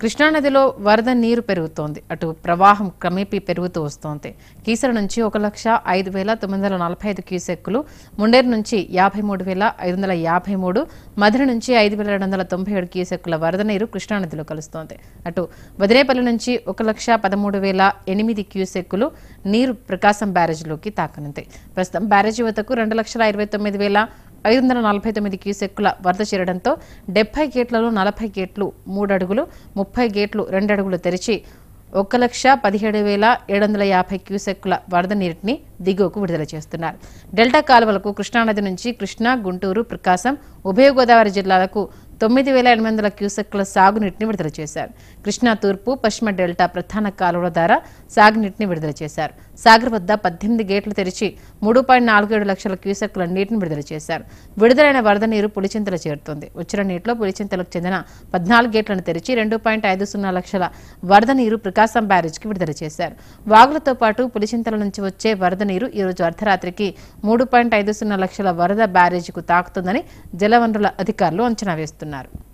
కృష్ణానదిలో వరద నీరు పెరుగుతోంది అటు ప్రవాహం క్రమేపీ పెరుగుతూ వస్తోంది కీసర నుంచి ఒక లక్ష ఐదు వేల తొమ్మిది వందల నలభై ఐదు క్యూసెక్కులు ముండేరు నుంచి యాభై మూడు వేల ఐదు వందల యాభై మూడు మధుర నుంచి ఐదు వేల రెండు వందల తొంభై ఏడు క్యూసెక్కుల వరద నీరు కృష్ణానదిలో కలుస్తోంది అటు వదినేపల్లి నుంచి ఒక లక్ష పదమూడు వేల ఎనిమిది క్యూసెక్కులు నీరు ప్రకాశం బ్యారేజ్లోకి తాకనుంది ప్రస్తుతం బ్యారేజీ వద్దకు రెండు లక్షల ఇరవై తొమ్మిది వేల ఐదు వందల నలభై తొమ్మిది క్యూసెక్కుల వరద చేరడంతో డెబ్బై గేట్లలో నలభై గేట్లు మూడు అడుగులు ముప్పై గేట్లు రెండు అడుగులు తెరిచి ఒక లక్ష పదిహేడు వేల ఏడు వందల యాభై క్యూసెక్కుల వరద నీటిని దిగువకు విడుదల చేస్తున్నారు డెల్టా కాలువలకు కృష్ణానది నుంచి కృష్ణా గుంటూరు ప్రకాశం ఉభయ గోదావరి జిల్లాలకు తొమ్మిది వేల ఎనిమిది వందల క్యూసెక్కుల సాగునీటిని విడుదల చేశారు కృష్ణా తూర్పు పశ్చిమ డెల్టా ప్రధాన కాలువల ద్వారా సాగునీటిని విడుదల చేశారు సాగర్ వద్ద పద్దెనిమిది గేట్లు తెరిచి మూడు పాయింట్ నాలుగు ఏడు లక్షల క్యూసెక్కుల నీటిని విడుదల చేశారు విడుదలైన వరద నీరు పులిచింతలు చేరుతోంది వచ్చిన నీటిలో పులిచింతలకు చెందిన పద్నాలుగు గేట్లను తెరిచి రెండు పాయింట్ ఐదు సున్నా లక్షల వరద నీరు ప్రకాశం బ్యారేజ్కి విడుదల చేశారు వాగులతో పాటు పులిచింతల నుంచి వచ్చే వరద నీరు ఈ రోజు అర్ధరాత్రికి మూడు పాయింట్ ఐదు సున్నా లక్షల వరద బ్యారేజీకు తాకుతుందని జలవనరుల అధికారులు అంచనా వేస్తున్నారు